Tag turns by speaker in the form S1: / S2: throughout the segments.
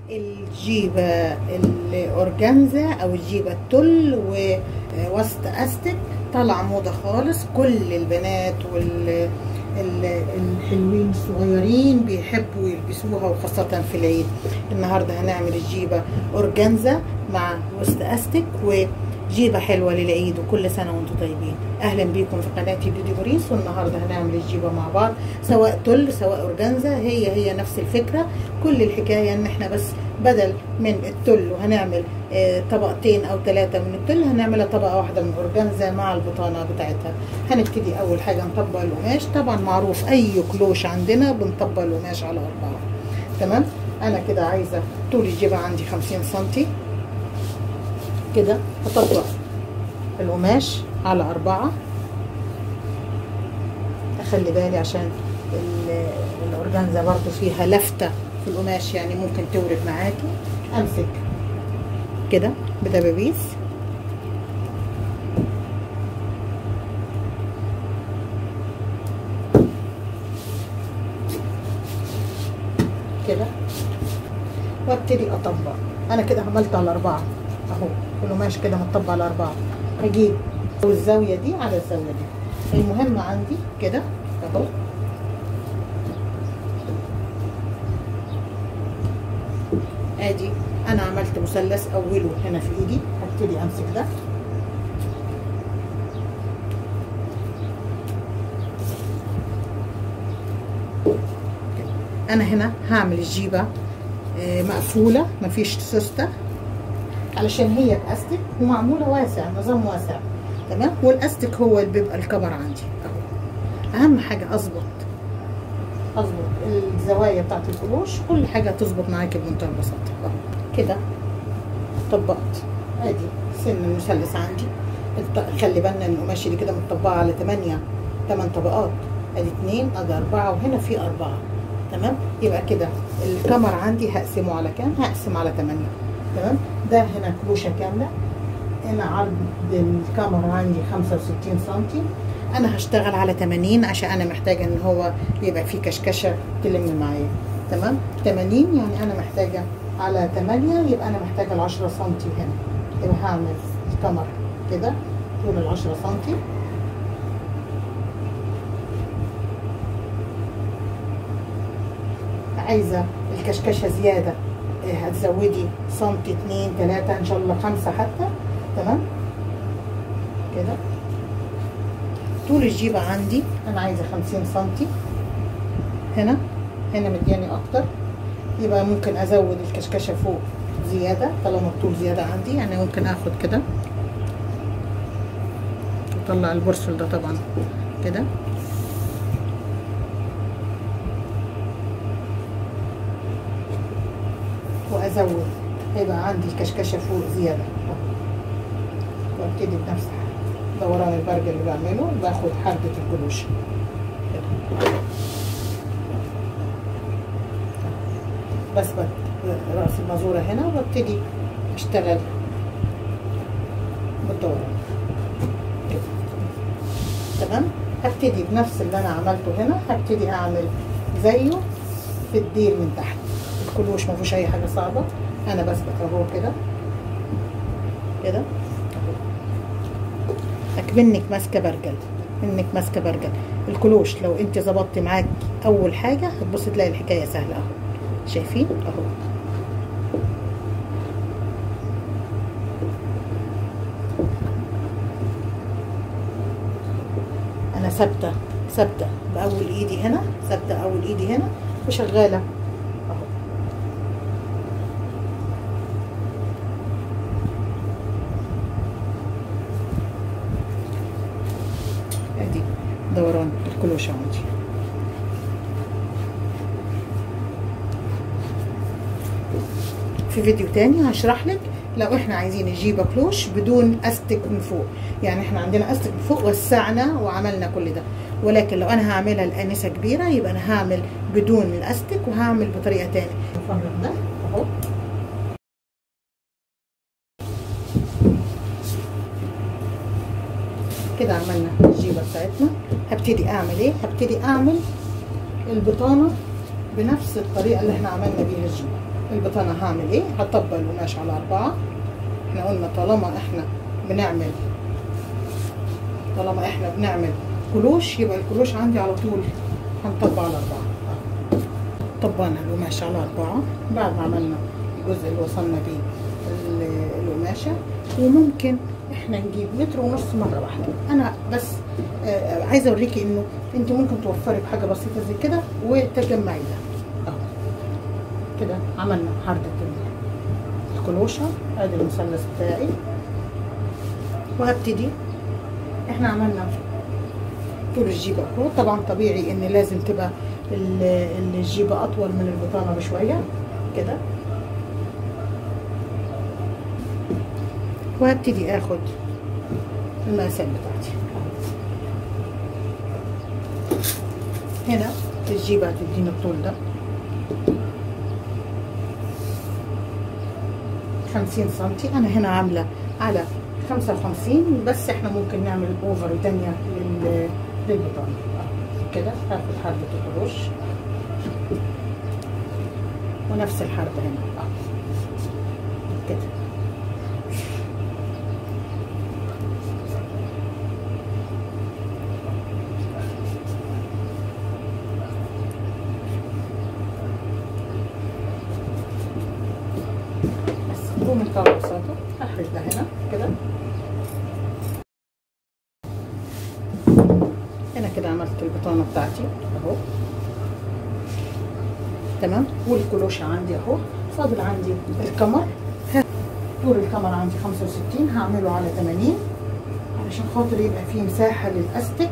S1: الجيبة الأورجانزا أو الجيبة التل ووسط أستك طالعة موضة خالص كل البنات وال الحلوين الصغيرين بيحبوا يلبسوها وخاصة في العيد النهاردة هنعمل الجيبة أورجانزا مع وسط أستك وجيبة حلوة للعيد وكل سنة وانتم طيبين أهلا بيكم في قناتي بيودي بوريس والنهاردة هنعمل الجيبة مع بعض سواء تل سواء أورجانزا هي هي نفس الفكرة كل الحكاية ان احنا بس بدل من التل وهنعمل طبقتين او ثلاثة من التل هنعملها طبقة واحدة من اورجانزا مع البطانة بتاعتها هنبتدي اول حاجة نطبق القماش طبعا معروف اي كلوش عندنا بنطبق القماش على اربعة تمام انا كده عايزة طول الجيبة عندي خمسين سنتي كده هطبق القماش على اربعة اخلي بالي عشان الاورجانزا برضو فيها لفتة في القماش يعني ممكن تورد معاكي امسك كده بدبابيس كده وابتدي اطبق انا كده عملت على اربعه اهو القماش كده متطبق على اربعه هجيب الزاويه دي على الزاويه دي المهم عندي كده اهو ادي انا عملت مثلث اوله هنا في ايدي هبتدي امسك ده انا هنا هعمل الجيبه مقفوله مفيش سوسته علشان هي باستك ومعموله واسع نظام واسع تمام والاستك هو اللي بيبقى الكبر عندي اهو اهم حاجه اظبط اظبط الزوايا بتاعت القروش كل حاجه تظبط معاكي بمنتهى البساطه اهو كده طبقت ادي سن المثلث عندي خلي بالنا ان القماشه دي كده متطبقه على 8 8 طبقات ادي 2 ادي 4 وهنا في 4 تمام يبقى كده الكمر عندي هقسمه على كام هقسم على 8 تمام ده هنا كروشه كامله هنا عرض الكاميرا عندي 65 سم انا هشتغل على 80 عشان انا محتاجه ان هو يبقى فيه كشكشه تلم معايا تمام 80 يعني انا محتاجه على 8 يبقى انا محتاجه ال 10 سم هنا يبقى هعمل الكاميرا كده طول ال 10 سم عايزه الكشكشه زياده هتزودي سنتي اتنين تلاته ان شاء الله خمسه حتى تمام كده طول الجيبة عندي أنا عايزة خمسين سنتي هنا هنا مدياني أكتر يبقى ممكن أزود الكشكشة فوق زيادة طالما الطول زيادة عندي يعني ممكن آخد كده أطلع البرسل ده طبعا كده وأزود هيبقى عندي الكشكشة فوق زيادة وابتدي بنفس دوران البرج اللي بعمله باخد حردة الجلوش بثبت رأس المازورة هنا وابتدي اشتغل بالدوران تمام هبتدي بنفس اللي انا عملته هنا هبتدي اعمل زيه في الديل من تحت الكلوش ما فيهوش اي حاجه صعبه انا بثبت اهو كده كده اكمنك ماسكه برجل منك ماسكه برجل الكلوش لو انت ظبطتي معاك اول حاجه هتبص تلاقي الحكايه سهله اهو شايفين اهو انا ثابته ثابته باول ايدي هنا ثابته اول ايدي هنا وشغاله اهو ادي دوران الكلوشه عندي في فيديو تاني هشرح لك لو احنا عايزين الجيبه كلوش بدون استك من فوق يعني احنا عندنا استك من فوق وسعنا وعملنا كل ده ولكن لو انا هعملها الانسه كبيره يبقى انا هعمل بدون الاستك وهعمل بطريقه تاني الفرق ده اهو كده عملنا الجيبه بتاعتنا هبتدي اعمل ايه هبتدي اعمل البطانه بنفس الطريقه اللي احنا عملنا بيها الجيبه البطانة هعمل ايه هطبق القماش على اربعة احنا قلنا طالما احنا بنعمل طالما احنا بنعمل كلوش يبقى الكلوش عندي على طول هنطبق على اربعة طبقنا القماش على اربعة بعد ما عملنا الجزء اللي وصلنا بيه ال- القماشة وممكن احنا نجيب متر ونص مرة واحدة انا بس آه، عايزة اوريكي انه انت ممكن توفري بحاجة بسيطة زي كده وتجمعي ده اهو كده عملنا حردة ال- الكلوشة ادي المثلث بتاعي وهبتدي احنا عملنا طول الجيبة اهو طبعا طبيعي ان لازم تبقى ال- الجيبة اطول من البطانة بشوية كده وهبتدي اخد المقاسات بتاعتي هنا الجيبة هتديني الطول ده خمسين سنتي انا هنا عاملة على خمسة وخمسين بس احنا ممكن نعمل اوفر تانية لل- للبطانة أهو كده هاخد حردة القروش ونفس الحردة هنا أهو. كده بس بمنتهى البساطة هحرج ده هنا كده هنا كده عملت البطانة بتاعتي اهو تمام والكلوشة عندي اهو فاضل عندي الكمر ها، طول الكمر عندي 65 هعمله على 80 علشان خاطر يبقى فيه مساحة للاستك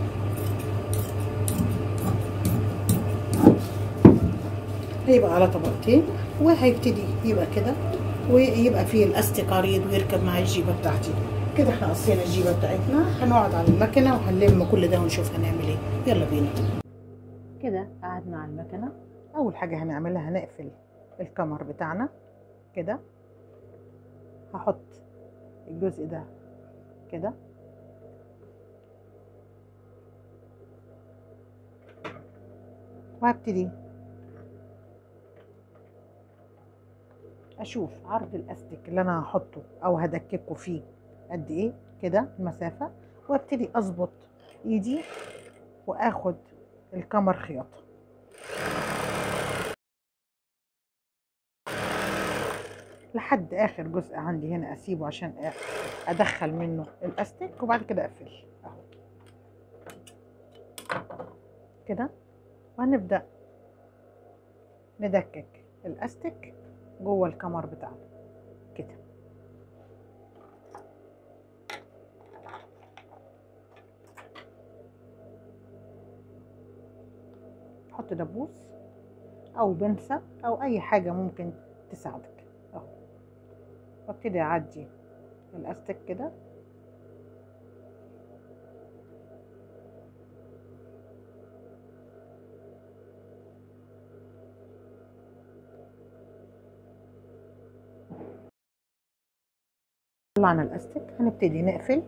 S1: هيبقى على طبقتين وهيبتدي يبقى كده ويبقى فيه الاستك عريض ويركب مع الجيبه بتاعتي كده احنا قصينا الجيبه بتاعتنا هنقعد على المكنه وهنلم كل ده ونشوف هنعمل ايه يلا بينا كده قعدنا على المكنه اول حاجه هنعملها هنقفل الكمر بتاعنا كده هحط الجزء ده كده وهبتدي اشوف عرض الاستك اللي انا هحطه او هدككه فيه قد ايه كده المسافه وابتدي اظبط ايدي واخد الكمر خياطه لحد اخر جزء عندي هنا اسيبه عشان ادخل منه الاستك وبعد كده اقفل اهو كده وهنبدا ندكك الاستك جوه الكمر بتاعنا كده حط دبوس او بنسة او اي حاجة ممكن تساعدك اهو وابتدي اعدي الاستك كده طلعنا الاستك هنبتدي نقفل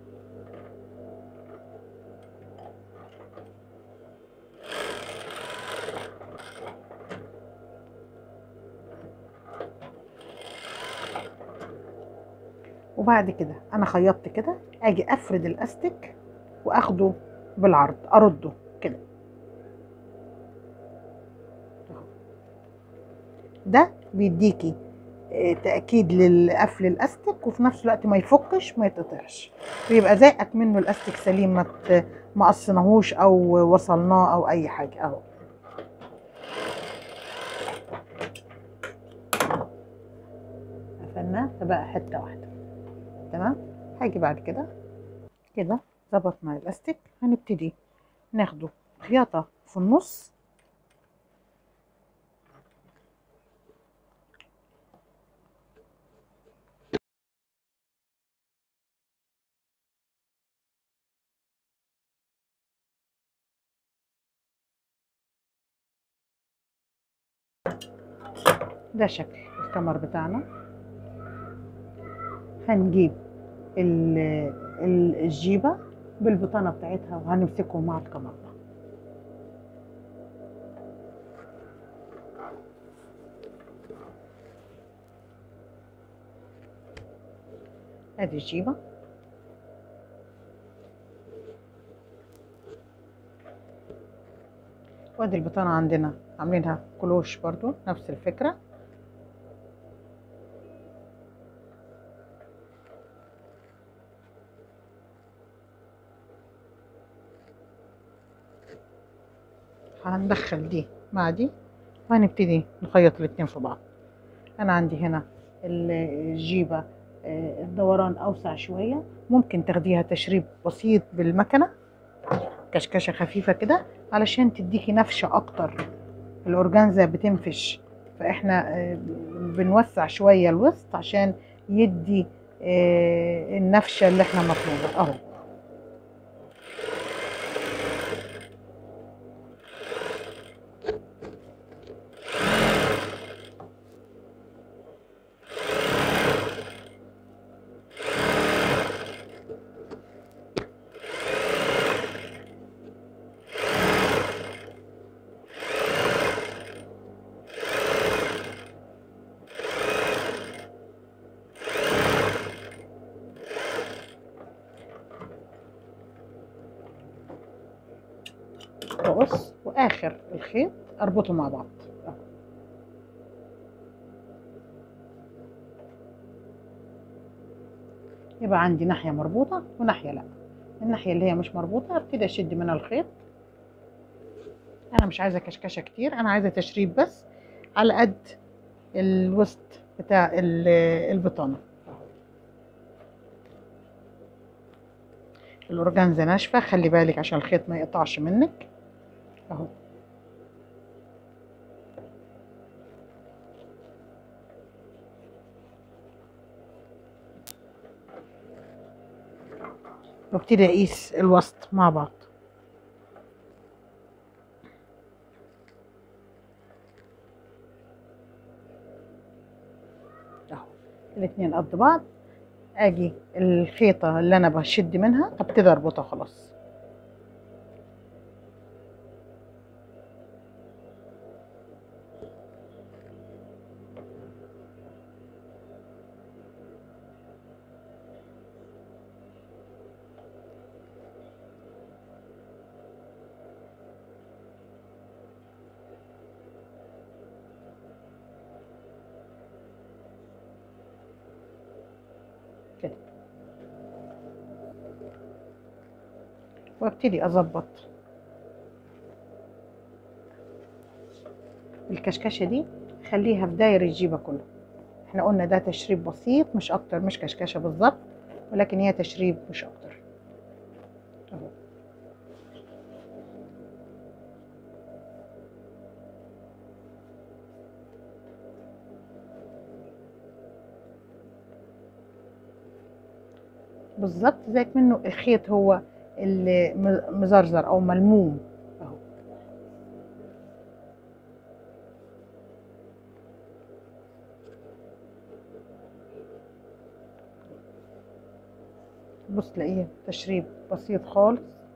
S1: وبعد كده انا خيطت كده اجي افرد الاستك واخده بالعرض ارده كده ده بيديكي تاكيد للقفل الاستك وفي نفس الوقت ما يفكش ما يتقطعش ويبقى زي منه الاستك سليم ما ما قصناهوش او وصلناه او اي حاجه اهو قفلناه فبقى حته واحده تمام هاجي بعد كده كده ظبطنا الاستك هنبتدي ناخده خياطه في النص ده شكل الكمر بتاعنا هنجيب الجيبة بالبطانة بتاعتها وهنمسكه مع الكمر ده ادي الجيبة وادي البطانة عندنا عاملينها كلوش برضو نفس الفكرة هندخل دي مع دي وهنبتدي نخيط الاتنين في بعض انا عندي هنا الجيبة آه، الدوران اوسع شوية ممكن تاخديها تشريب بسيط بالمكنة كشكشة خفيفة كده علشان تديكي نفشة اكتر الاورجانزا بتنفش فاحنا آه، بنوسع شوية الوسط عشان يدي آه، النفشة اللي احنا مطلوبة اهو واقص واخر الخيط اربطه مع بعض أهو. يبقى عندي ناحية مربوطة وناحية لا الناحية اللي هي مش مربوطة ابتدي اشد منها الخيط انا مش عايزة كشكشة كتير انا عايزة تشريب بس على قد الوسط بتاع ال- البطانة الأورجانزا ناشفة خلي بالك عشان الخيط ما يقطعش منك اهو وابتدي اقيس الوسط مع بعض اهو الاتنين قد بعض اجي الخيطة اللي انا بشد منها ابتدي اربطها خلاص كده وابتدي اظبط الكشكشه دي خليها في داير الجيبه كله احنا قلنا ده تشريب بسيط مش اكتر مش كشكشه بالظبط ولكن هي تشريب مش اكتر اهو بالظبط زي منه الخيط هو اللي م- مزرزر او ملموم اهو بص تلاقيه تشريب بسيط خالص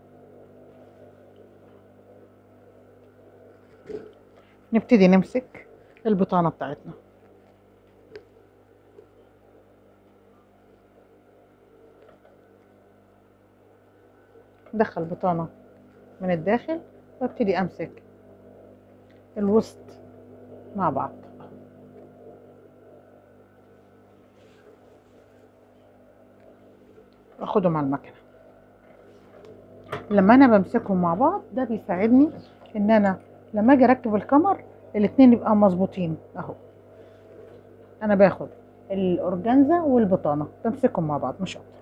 S1: نبتدي نمسك البطانة بتاعتنا ندخل بطانة من الداخل وابتدي امسك الوسط مع بعض واخدهم على المكنة لما انا بمسكهم مع بعض ده بيساعدني ان انا لما اجي اركب الكمر الاتنين يبقوا مظبوطين اهو انا باخد الاورجانزا والبطانة بمسكهم مع بعض مش اكتر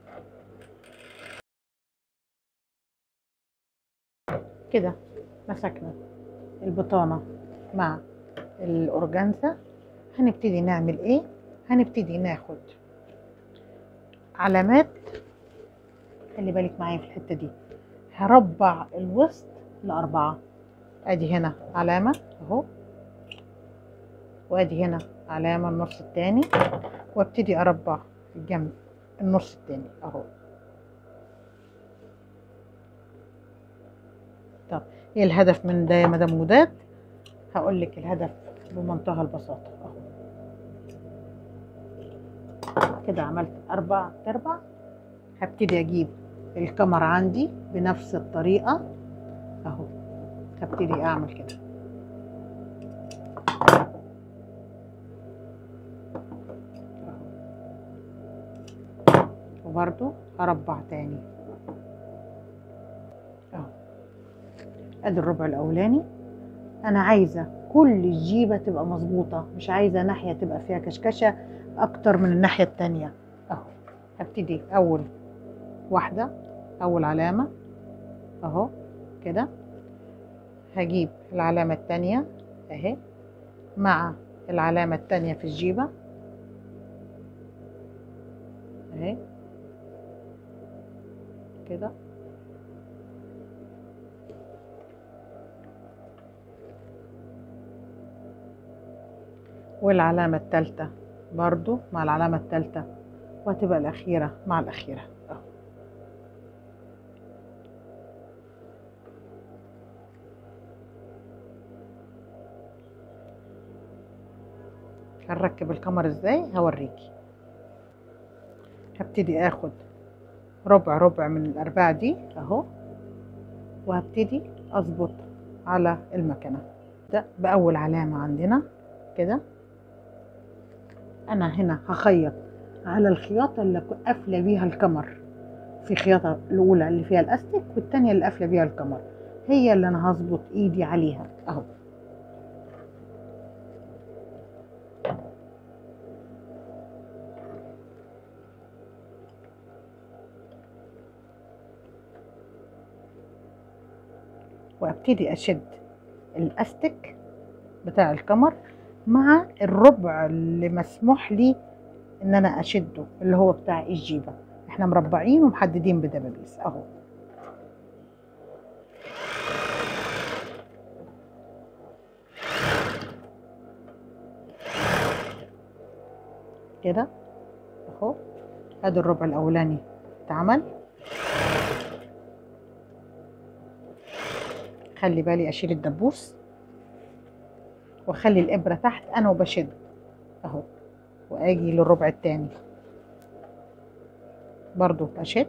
S1: كده مسكنا البطانة مع الأورجانزا هنبتدي نعمل ايه هنبتدي ناخد علامات خلي بالك معايا في الحتة دي هربع الوسط لأربعة ادي هنا علامة اهو وادي هنا علامة النص التاني وابتدي اربع الجنب النص التاني اهو طب ايه الهدف من ده يا مدام وداد هقول لك الهدف بمنتهى البساطة اهو كده عملت اربع تربع هبتدي اجيب الكمر عندي بنفس الطريقة اهو هبتدي اعمل كده وبرضو اربع تاني اهو ادي الربع الاولاني انا عايزه كل الجيبه تبقى مظبوطه مش عايزه ناحيه تبقى فيها كشكشه اكتر من الناحيه التانيه اهو هبتدي اول واحده اول علامه اهو كده هجيب العلامه التانيه اهي مع العلامه التانيه في الجيبه اهي كده والعلامة التالتة برضو مع العلامة التالتة وهتبقى الأخيرة مع الأخيرة أهو. هنركب الكمر ازاي هوريكي هبتدي اخد ربع ربع من الأرباع دي أهو وهبتدي أظبط على المكنة ده بأول علامة عندنا كده أنا هنا هخيط على الخياطة اللي قافلة بيها الكمر في خياطة الأولى اللي فيها الأستك والتانية اللي قافلة بيها الكمر هي اللي أنا هظبط إيدي عليها أهو وابتدي اشد الاستك بتاع الكمر مع الربع اللي مسموح لي ان انا اشده اللي هو بتاع الجيبه احنا مربعين ومحددين بدبابيس اهو كده اهو ادي الربع الاولاني اتعمل خلي بالي اشيل الدبوس واخلي الابره تحت انا وبشد اهو واجي للربع التاني برضو اشد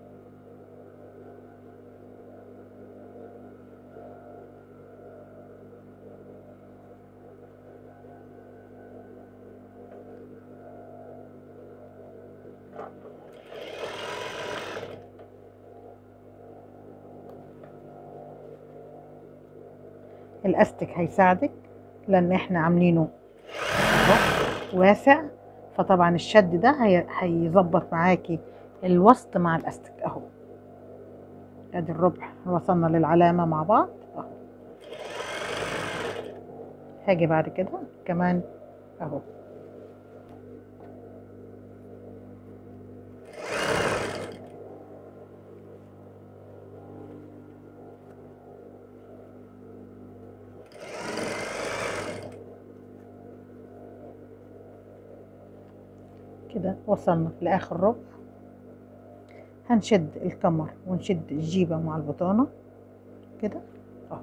S1: الاستك هيساعدك لان احنا عاملينه اهو واسع فطبعا الشد ده هي- هيظبط معاكي الوسط مع الاستك اهو ادي الربع وصلنا للعلامة مع بعض اهو هاجي بعد كده كمان اهو كده وصلنا لاخر ربع هنشد الكمر ونشد الجيبة مع البطانة كده اهو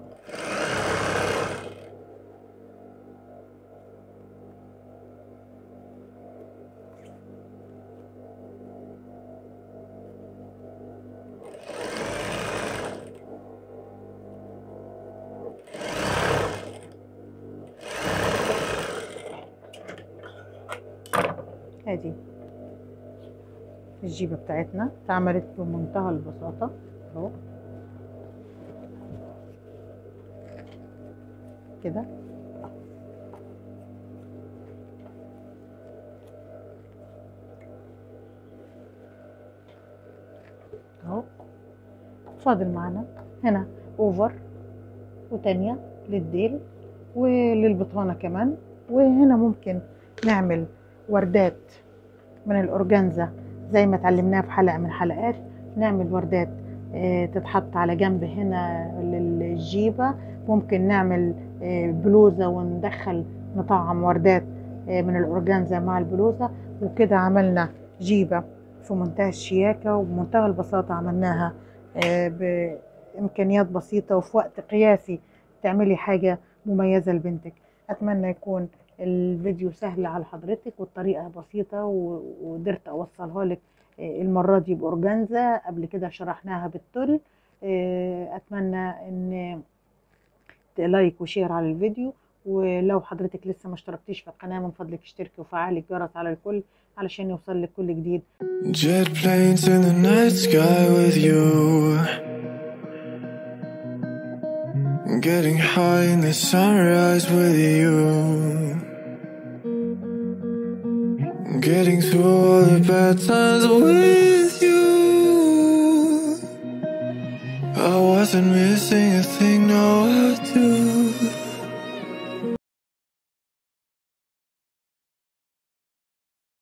S1: ادي الجيبة بتاعتنا اتعملت بمنتهى البساطة اهو كده اهو فاضل معانا هنا اوفر وتانية للديل وللبطانة كمان وهنا ممكن نعمل وردات من الأورجانزا زي ما اتعلمناها في حلقة من حلقات نعمل وردات آه، تتحط على جنب هنا للجيبة ممكن نعمل آه، بلوزة وندخل نطعم وردات آه، من الأورجانزا مع البلوزة وكده عملنا جيبة في منتهى الشياكة وبمنتهى البساطة عملناها آه، بإمكانيات بسيطة وفي وقت قياسي تعملي حاجة مميزة لبنتك أتمنى يكون الفيديو سهل على حضرتك والطريقة بسيطة و- وقدرت أوصلها لك آه، المرة دي بأورجانزا قبل كده شرحناها بالتل آه، أتمنى إن لايك وشير على الفيديو ولو حضرتك لسه ما اشتركتيش في القناة من فضلك اشتركي وفعلي الجرس على الكل علشان يوصل لك كل جديد
S2: Jet planes in the night sky with you. Getting high in the sunrise with you. Getting through all the bad times with you. I wasn't missing a thing